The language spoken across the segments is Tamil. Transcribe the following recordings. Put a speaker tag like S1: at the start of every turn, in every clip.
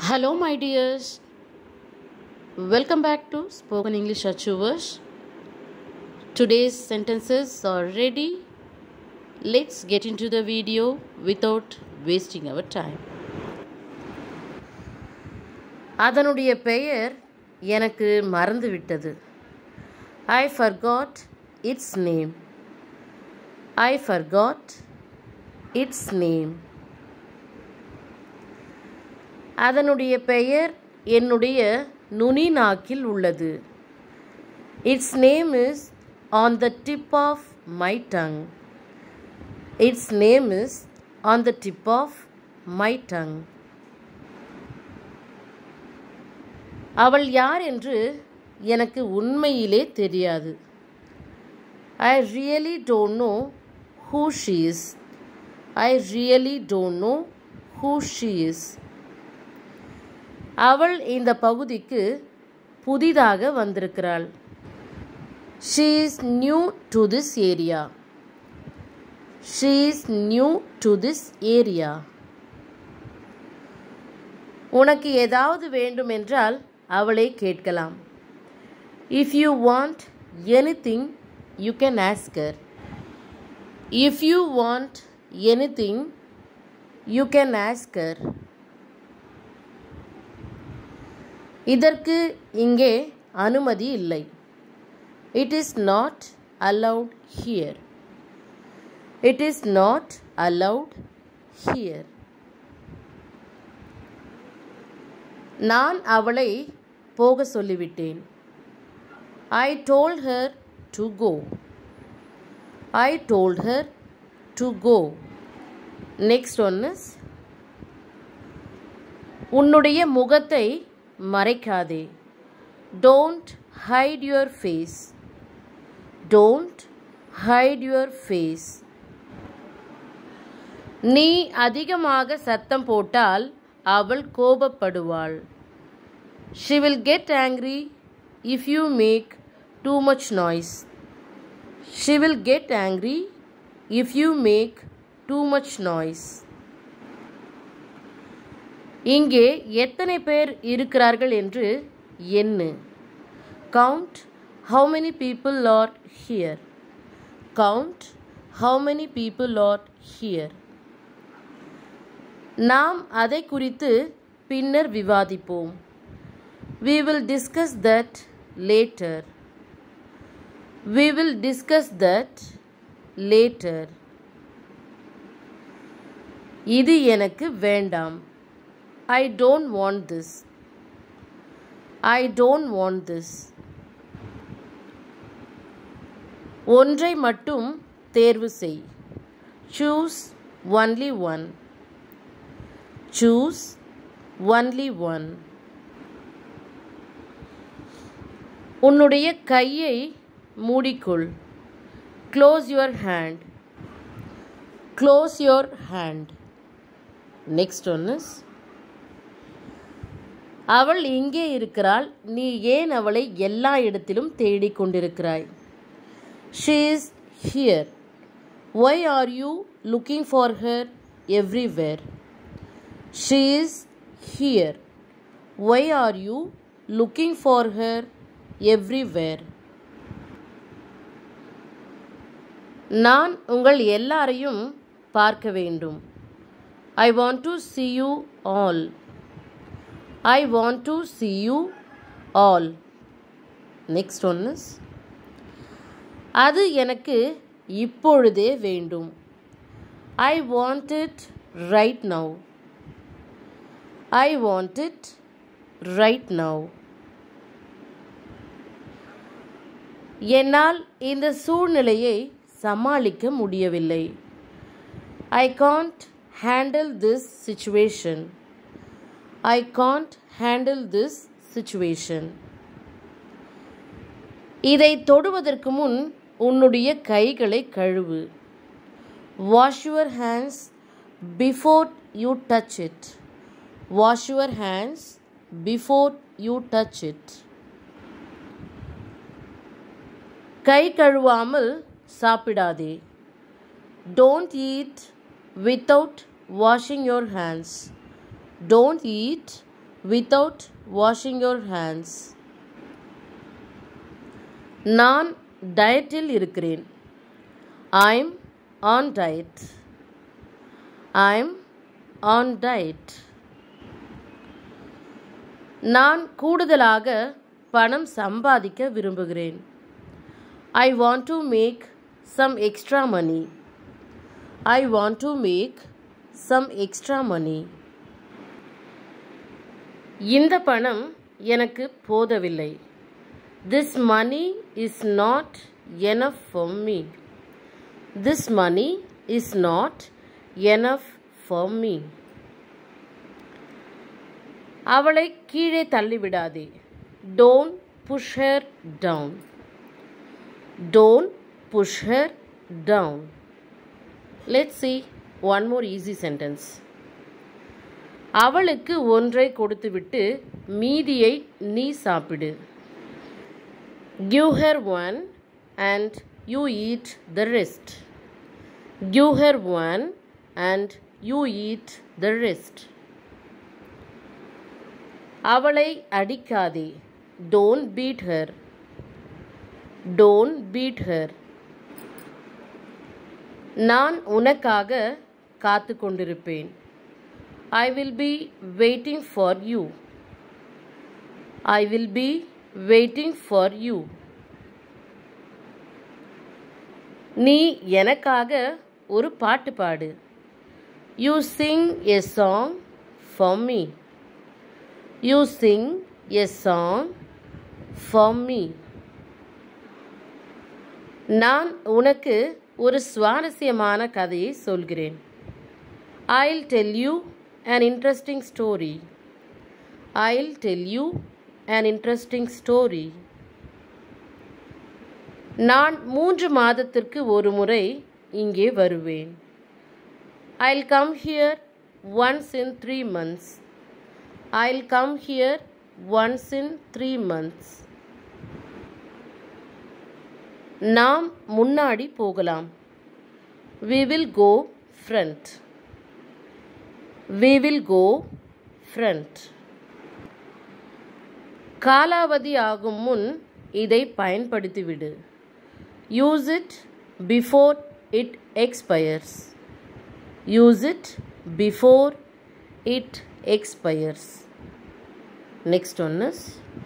S1: Hello, my dears. Welcome back to Spoken English Achievers. Today's sentences are ready. Let's get into the video without wasting our time. அதனுடைய பெயர் எனக்கு மறந்துவிட்டது I forgot it's name I forgot it's name அதனுடைய பெயர் என்னுடைய நுனி நாக்கில் உள்ளது it's name is on the tip of my tongue it's name is on the tip of my tongue அவள் யார் என்று எனக்கு உண்மையிலே தெரியாது I really don't know who she is I really don't know who she is அவள் இந்த பகுதிக்கு புதிதாக வந்திருக்கிறாள் she is new to this area she is new to this area உனக்கு ஏதாவது வேண்டுமென்றால் அவளை கேட்கலாம் if you want any thing you can ask her if you want any thing you can ask her இதற்கு இங்கே அனுமதி இல்லை it is not allowed here it is not allowed here நான் அவளை போக சொல்லிவிட்டேன் I told her to go I told her to go next one is உன்னுடைய முகத்தை மறைக்காதே don't hide your face don't hide your face நீ அதிகமாக சத்தம் போட்டால் அவள் கோபப்படுவாள் she will get angry if you make too much noise she will get angry if you make too much noise இங்கே எத்தனை பேர் இருக்கிறார்கள் என்று எண்ணு count how many people are here count how many people are here நாம் அதை குறித்து பின்னர் விவாதிப்போம் we will discuss that later we will discuss that later இது எனக்கு வேண்டாம் I don't want this I don't want this ஒன்றை மட்டும் தேர்வு செய் choose only one choose only one உன்னுடைய கையை மூடிக்கொள் close your hand close your hand next one is அவள் இங்கே இருக்கிறாள் நீ ஏன் அவளை எல்லா இடத்திலும் தேடிக்கொண்டிருக்கிறாய் she is here why are you looking for her everywhere she is here why are you looking for her everywhere நான் உங்கள் எல்லாரையும் பார்க்க வேண்டும் I want to see you all I want to see you all next one is அது எனக்கு இப்பொழுதே வேண்டும் I want it right now I want it right now என்னால் இந்த சூழ்நிலையை சமாளிக்க முடியவில்லை I can't handle this situation I can't handle this situation இதை தொடுவதற்கு முன் உன்னுடைய கைகளை கழுவு wash your hands before you touch it wash your hands before you touch it கை கழுவாமல் சாப்பிடாதே don't eat without washing your hands. Don't eat without washing your hands. நான் டயட்டில் இருக்கிறேன் I'm on diet I'm on diet நான் கூடுதலாக பணம் சம்பாதிக்க விரும்புகிறேன் I want to make some extra money I want to make some extra money இந்த பணம் எனக்கு போதவில்லை this money is not enough for me this money is not enough for me அவளை கீழே தள்ளிவிடாதே don't push her down don't push her down let see one more easy sentence அவளுக்கு ஒன்றை கொடுத்துவிட்டு மீதியை நீ சாப்பிடு give her one and you eat the rest give her one and you eat the rest அவளை அடிக்காதே don't beat her don't beat her நான் உனக்காக காத்து கொண்டிருப்பேன் I will be waiting for you I will be waiting for you நீ எனக்காக ஒரு பாட்டு பாடு you sing a song for me you sing a song for me நான் உனக்கு ஒரு சுவாரஸ்யமான கதையை சொல்கிறேன் I'll tell you an interesting story. I'll tell you an interesting story. நான் மூன்று மாதத்திற்கு ஒரு முறை இங்கே வருவேன் I'll come here once in three months I'll come here once in three months நாம் முன்னாடி போகலாம் we will go front we will go front காலாவதி ஆகும் முன் இதை பயன்படுத்திவிடு use it before it expires use it before it expires next one is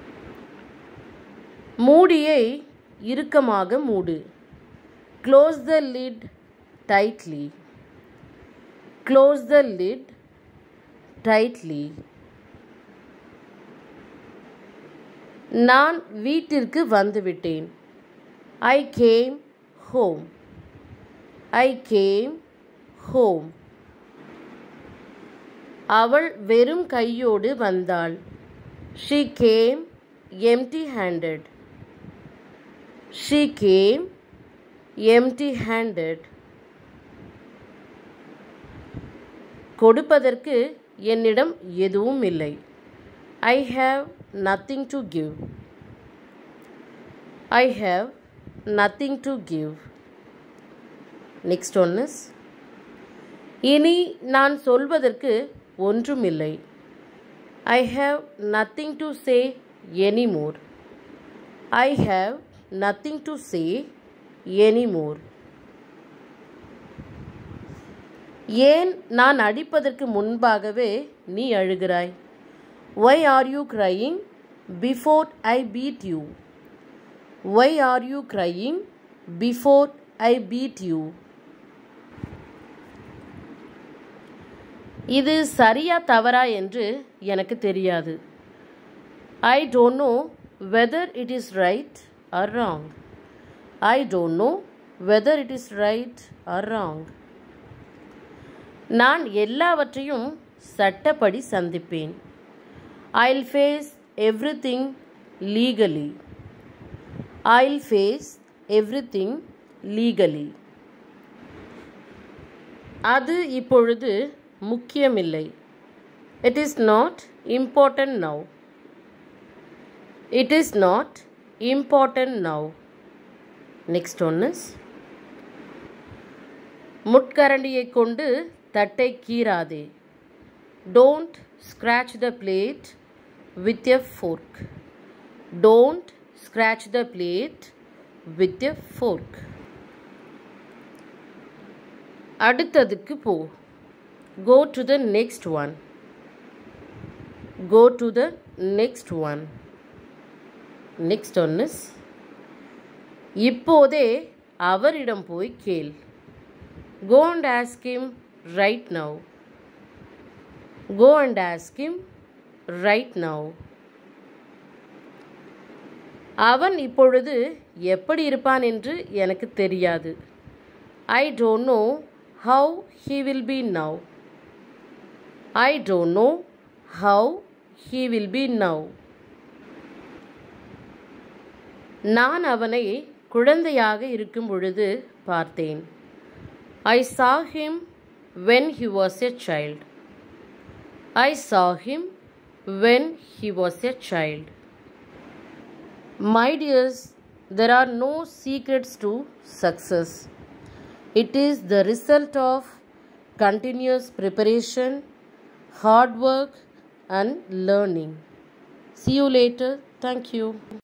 S1: மூடியை இறுக்கமாக மூடு close the lid tightly close the lid tightly நான் வீட்டிற்கு வந்துவிட்டேன் I came home I came home அவள் வெறும் கையோடு வந்தாள் she came empty handed she came empty handed கொடுப்பதற்கு என்னிடம் எதுவும் இல்லை I have nothing to give I have nothing to give next one is இனி நான் சொல்வதற்கு ஒன்றுமில்லை I have nothing to say anymore I have nothing to say anymore ஏன் நான் அடிப்பதற்கு முன்பாகவே நீ அழுகிறாய் why are you crying before I beat you why are you crying before I beat you இது சரியா தவறா என்று எனக்கு தெரியாது I don't know whether it is right or wrong I don't know whether it is right or wrong நான் எல்லாவற்றையும் சட்டப்படி சந்திப்பேன் I'll face every thing legally I'll face every thing legally அது இப்பொழுது முக்கியமில்லை it is not important now it is not important now next one is முட்கரண்டியை கொண்டு தட்டை கீறாதே don't scratch the plate with a fork. Don't scratch the plate with a fork. அடுத்ததுக்கு போ go to the next one go to the next one next one is இப்போதே அவரிடம் போய் கேள் go and ask him right now go and ask him right now அவன் இப்பொழுது எப்படி இருப்பான் என்று எனக்கு தெரியாது I don't know how he will be now I don't know how he will be now நான் அவனை குழந்தையாக இருக்கும் பொழுது பார்த்தேன் I saw him when he was a child I saw him when he was a child My dears, there are no secrets to success. It is the result of continuous preparation, hard work, and learning. See you later. Thank you.